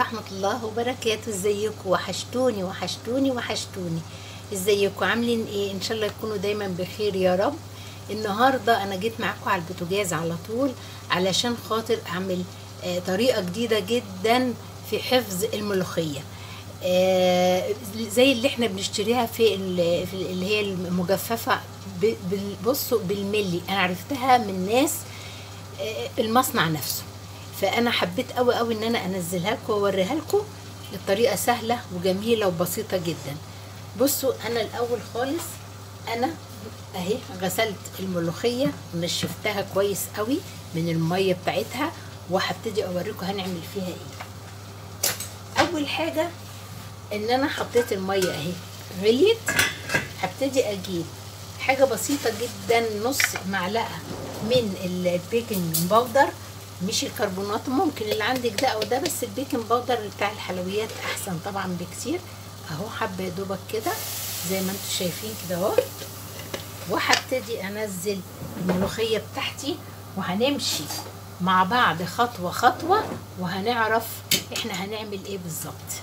ورحمة الله وبركاته ازيكم وحشتوني وحشتوني وحشتوني ازيكم عاملين ايه ان شاء الله يكونوا دايما بخير يا رب النهاردة انا جيت معاكم على البوتاجاز على طول علشان خاطر اعمل آه طريقة جديدة جدا في حفظ الملوخية آه زي اللي احنا بنشتريها في, ال- في اللي هي المجففة ب- بال- بصوا بالملي انا عرفتها من ناس آه، المصنع نفسه فانا حبيت قوي قوي ان انا انزلها لكم واوريها لكم الطريقه سهله وجميله وبسيطه جدا بصوا انا الاول خالص انا اهي غسلت الملوخيه ونشفتها كويس قوي من الميه بتاعتها وهبتدي اوريكم هنعمل فيها ايه اول حاجه ان انا حطيت الميه اهي غليت هبتدي اجيب حاجه بسيطه جدا نص معلقه من البيكنج باودر مش الكربونات ممكن اللي عندك ده او ده بس البيكنج باودر بتاع الحلويات احسن طبعا بكتير اهو حبه يا دوبك كده زي ما انتم شايفين كده اهو وهبتدي انزل الملوخيه بتاعتي وهنمشي مع بعض خطوه خطوه وهنعرف احنا هنعمل ايه بالظبط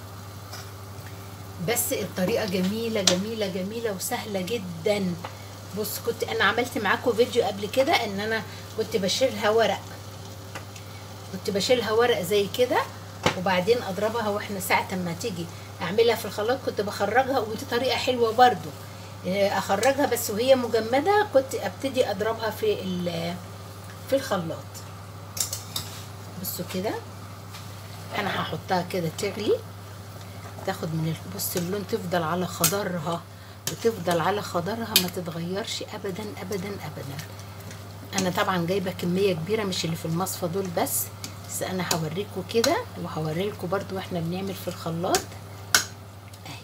بس الطريقه جميله جميله جميله وسهله جدا بص كنت انا عملت معاكم فيديو قبل كده ان انا كنت بشيلها ورق كنت بشيلها ورق زي كده وبعدين اضربها واحنا ساعه ما تيجي اعملها في الخلاط كنت بخرجها ودي طريقه حلوه برضو إيه، اخرجها بس وهي مجمده كنت ابتدي اضربها في ال- في الخلاط بصوا كده انا هحطها كده تغلي تاخد من ال- بص اللون تفضل على خضرها وتفضل على خضرها ما تتغيرش ابدا ابدا ابدا انا طبعا جايبه كميه كبيره مش اللي في المصفى دول بس بس انا هوريكم كده وهوريلكم برضو واحنا بنعمل في الخلاط اهي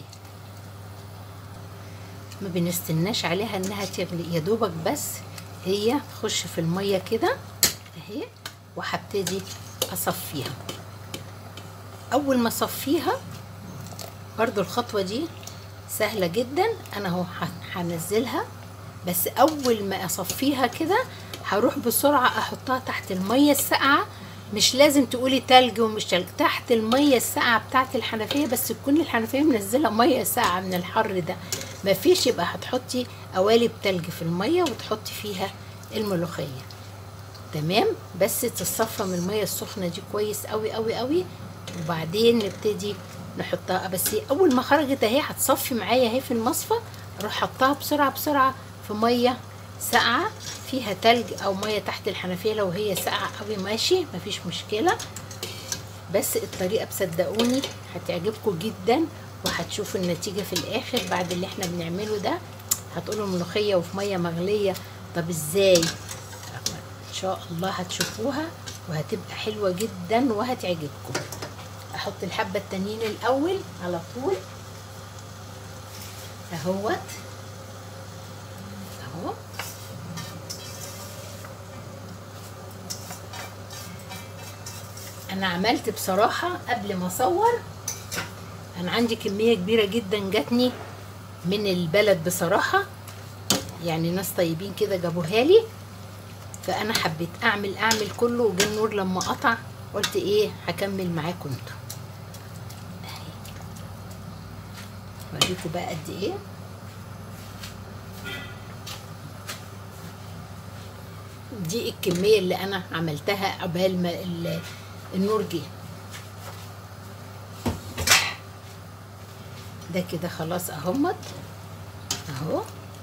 ما بنستناش عليها انها تغلي يا دوبك بس هي تخش في الميه كده اهي وهبتدي اصفيها اول ما اصفيها برضو الخطوه دي سهله جدا انا اهو ه- هنزلها بس اول ما اصفيها كده هروح بسرعه احطها تحت الميه الساقعه مش لازم تقولي تلج ومش تلج تحت الميه الساقعه بتاعت الحنفيه بس تكون الحنفيه منزله ميه ساقعه من الحر ده مفيش يبقى هتحطي قوالب تلج في الميه وتحطي فيها الملوخيه تمام بس تتصفى من الميه السخنه دي كويس قوي قوي قوي وبعدين نبتدي نحطها بس اول ما خرجت اهي هتصفي معايا اهي في المصفى اروح حطها بسرعه بسرعه في ميه ساقعه فيها تلج او ميه تحت الحنفيه لو هي ساقعه قوي ماشي مفيش مشكله بس الطريقه بصدقوني هتعجبكم جدا وهتشوفوا النتيجه في الاخر بعد اللي احنا بنعمله ده هتقولوا ملوخيه وفي ميه مغليه طب ازاي ان شاء الله هتشوفوها وهتبقى حلوه جدا وهتعجبكم احط الحبه التانيين الاول على طول اهوت اهو انا عملت بصراحه قبل ما اصور انا عندي كميه كبيره جدا جاتني من البلد بصراحه يعني ناس طيبين كده جابوها لي فانا حبيت اعمل اعمل كله وجه النور لما قطع قلت ايه هكمل معاكم انتوا اهي اوريكم بقى قد ايه دي الكميه اللي انا عملتها قبل ما ال- النور جه ده كده خلاص اهمت اهو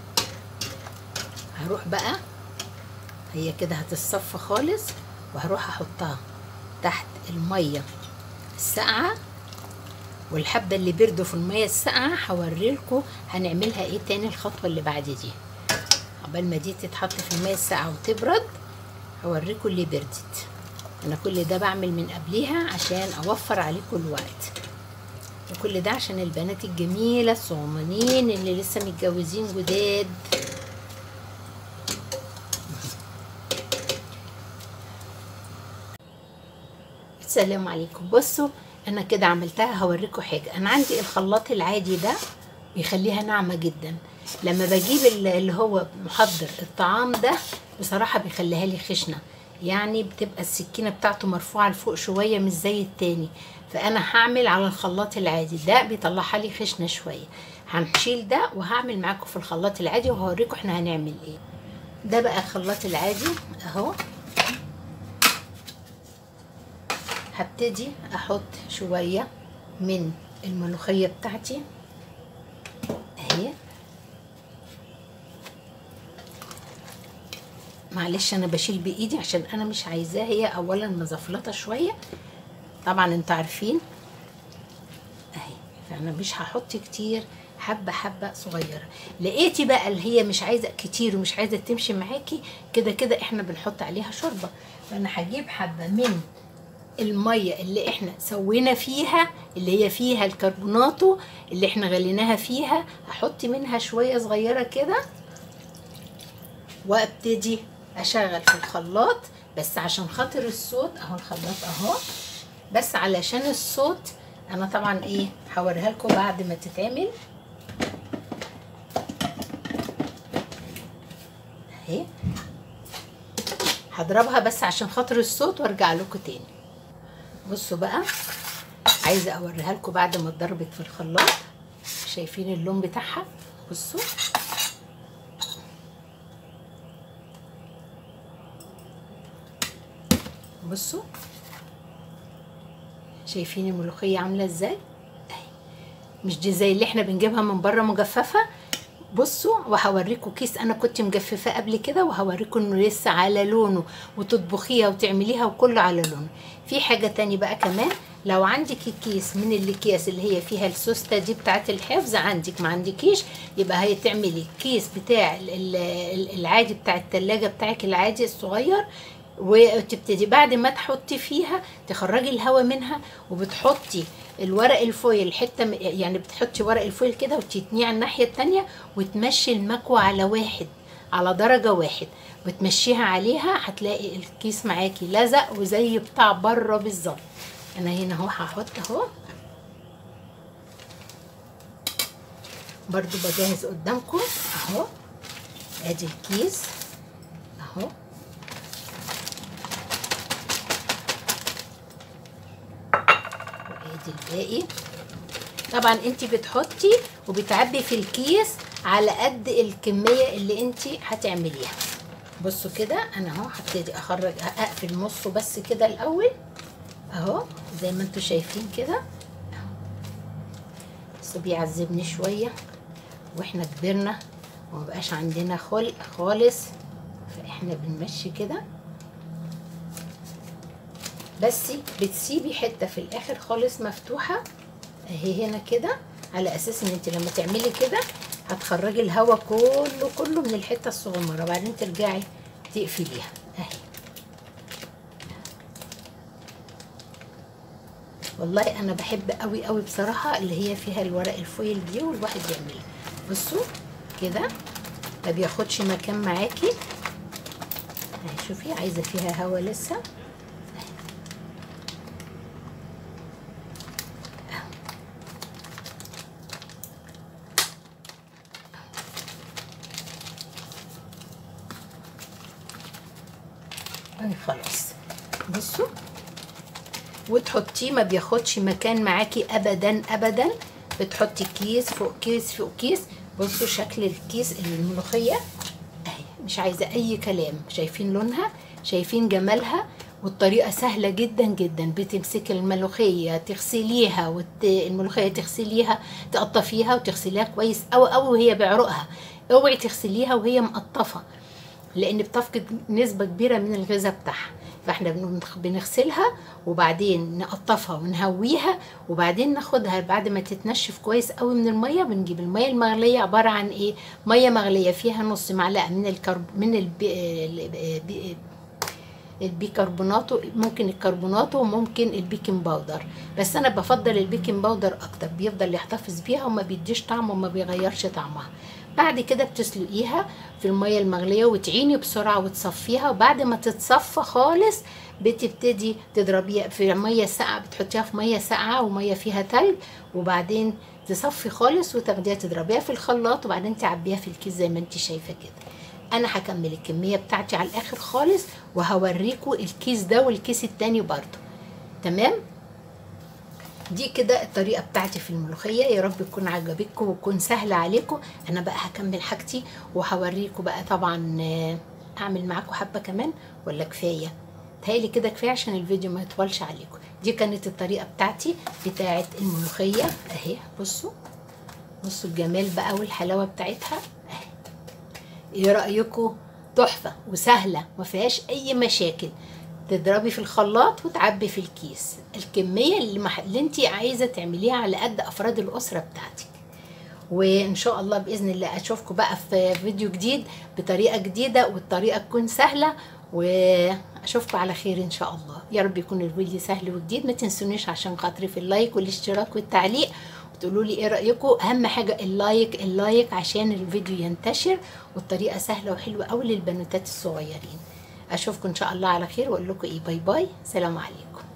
هروح بقى هي كده هتتصفى خالص وهروح احطها تحت الميه الساقعه والحبه اللي بردوا في الميه الساقعه هوريلكم هنعملها ايه تاني الخطوه اللي بعد دي عقبال ما دي تتحط في الميه الساقعه وتبرد هوريكم اللي بردت انا كل ده بعمل من قبليها عشان اوفر عليكم الوقت وكل ده عشان البنات الجميله الصغننين اللي لسه متجوزين جداد السلام عليكم بصوا انا كده عملتها هوريكم حاجه انا عندي الخلاط العادي ده بيخليها ناعمه جدا لما بجيب ال- اللي هو محضر الطعام ده بصراحه بيخليها لي خشنه يعني بتبقى السكينه بتاعته مرفوعه لفوق شويه مش زي التاني فانا هعمل على الخلاط العادي ده بيطلعها لي خشنه شويه هنشيل ده وهعمل معاكم في الخلاط العادي وهوريكم احنا هنعمل ايه ده بقى الخلاط العادي اهو هبتدي احط شويه من الملوخيه بتاعتي اهي معلش انا بشيل بايدي عشان انا مش عايزاها هي اولا مزفلطه شويه طبعا انتوا عارفين اهي فانا مش هحط كتير حبه حبه صغيره لقيتي بقى اللي هي مش عايزه كتير ومش عايزه تمشي معاكي كده كده احنا بنحط عليها شوربه فانا هجيب حبه من الميه اللي احنا سوينا فيها اللي هي فيها الكربوناتو اللي احنا غليناها فيها هحط منها شويه صغيره كده وابتدي اشغل في الخلاط بس عشان خاطر الصوت اهو الخلاط اهو بس علشان الصوت انا طبعا ايه هوريها لكم بعد ما تتعمل اهي هضربها بس عشان خاطر الصوت وارجع لكم تاني بصوا بقى عايزه اوريها لكم بعد ما اتضربت في الخلاط شايفين اللون بتاعها بصوا بصوا شايفين الملوخيه عامله ازاي اهي مش دي زي اللي احنا بنجيبها من بره مجففه بصوا وهوريكم كيس انا كنت مجففاه قبل كده وهوريكم انه لسه على لونه وتطبخيها وتعمليها وكله على لونه في حاجه تاني بقى كمان لو عندك كيس من الاكياس اللي هي فيها السوسته دي بتاعه الحفظ عندك ما عندكيش يبقى هي تعملي كيس بتاع العادي بتاع التلاجة بتاعك العادي الصغير وتبتدي بعد ما تحطي فيها تخرجي الهواء منها وبتحطي الورق الفويل حته يعني بتحطي ورق الفويل كده وتتنيه على الناحيه التانية وتمشي المكوى على واحد على درجه واحد وتمشيها عليها هتلاقي الكيس معاكي لزق وزي بتاع بره بالظبط انا هنا اهو هحط اهو برضو بجهز قدامكم اهو ادي الكيس اهو وادي الباقي طبعا انت بتحطي وبتعبي في الكيس على قد الكميه اللي انت هتعمليها بصوا كده انا اهو هبتدي اخرج اقفل نصه بس كده الاول اهو زي ما انتوا شايفين كده بس بيعذبني شويه واحنا كبرنا ومبقاش عندنا خلق خالص فاحنا بنمشي كده بس بتسيبي حته في الاخر خالص مفتوحه اهي هنا كده على اساس ان انت لما تعملي كده هتخرجي الهواء كله كله من الحته الصغيره وبعدين ترجعي تقفليها اهي والله انا بحب قوي قوي بصراحه اللي هي فيها الورق الفويل دي والواحد يعملها بصوا كده ما بياخدش مكان معاكي اهي شوفي عايزه فيها هوا لسه اهي خلاص بصوا وتحطيه ما بياخدش مكان معاكي ابدا ابدا بتحطي كيس فوق كيس فوق كيس بصوا شكل الكيس الملوخيه اهي مش عايزه اي كلام شايفين لونها شايفين جمالها والطريقه سهله جدا جدا بتمسكي الملوخيه تغسليها وت... الملوخيه تغسليها تقطفيها وتغسليها كويس او او وهي بعرقها اوعي تغسليها وهي مقطفه لان بتفقد نسبه كبيره من الغذاء بتاعها فاحنا بنغسلها وبعدين نقطفها ونهويها وبعدين ناخدها بعد ما تتنشف كويس قوي من الميه بنجيب الميه المغليه عباره عن ايه ميه مغليه فيها نص معلقه من الكرب من البي... البي... البيكربوناتو ممكن الكربوناتو وممكن البيكنج باودر بس انا بفضل البيكنج باودر اكتر بيفضل يحتفظ بيها وما بيديش طعم وما بيغيرش طعمها بعد كده بتسلقيها في الميه المغليه وتعيني بسرعه وتصفيها وبعد ما تتصفى خالص بتبتدي تضربيها في ميه ساقعه بتحطيها في ميه ساقعه وميه فيها تلج وبعدين تصفي خالص وتاخديها تضربيها في الخلاط وبعدين تعبيها في الكيس زي ما انت شايفه كده انا هكمل الكميه بتاعتي على الاخر خالص وهوريكم الكيس ده والكيس التاني برضو تمام دي كده الطريقه بتاعتي في الملوخيه يا رب تكون عجبتكم وتكون سهله عليكم انا بقى هكمل حاجتي وهوريكم بقى طبعا آه، اعمل معاكم حبه كمان ولا كفايه تهيألي كده كفايه عشان الفيديو ما يطولش عليكم دي كانت الطريقه بتاعتي بتاعه الملوخيه اهي بصوا بصوا الجمال بقى والحلاوه بتاعتها اهي ايه رايكم تحفه وسهله ما فيهاش اي مشاكل تضربي في الخلاط وتعبي في الكيس الكميه اللي, مح... اللي انت عايزه تعمليها على قد افراد الاسره بتاعتك وان شاء الله باذن الله اشوفكم بقى في فيديو جديد بطريقه جديده والطريقه تكون سهله واشوفكم على خير ان شاء الله يا رب يكون الفيديو سهل وجديد ما تنسونيش عشان خاطري في اللايك والاشتراك والتعليق وتقولوا لي ايه رايكم اهم حاجه اللايك اللايك عشان الفيديو ينتشر والطريقه سهله وحلوه قوي للبنوتات الصغيرين اشوفكم ان شاء الله على خير واقول لكم ايه باي باي سلام عليكم